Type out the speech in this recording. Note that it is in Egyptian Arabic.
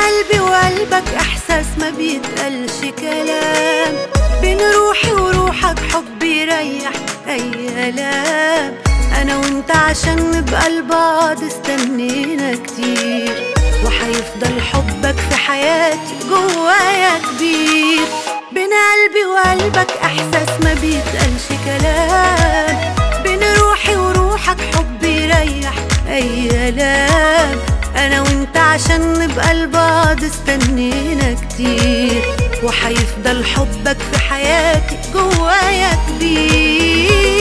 قلبي وقلبك احساس ما بيتقالش كلام بين روحي وروحك حب يريح اي الام انا وانت عشان نبقى لبعض استنينا كتير وحيفضل حبك في حياتي جوايا كبير بين قلبي وقلبك احساس ما بيتقالش كلام بين روحي وروحك حب يريح اي الام انا وانت عشان نبقى لبعض استنينا كتير وحيفضل حبك في حياتي جوايا كبير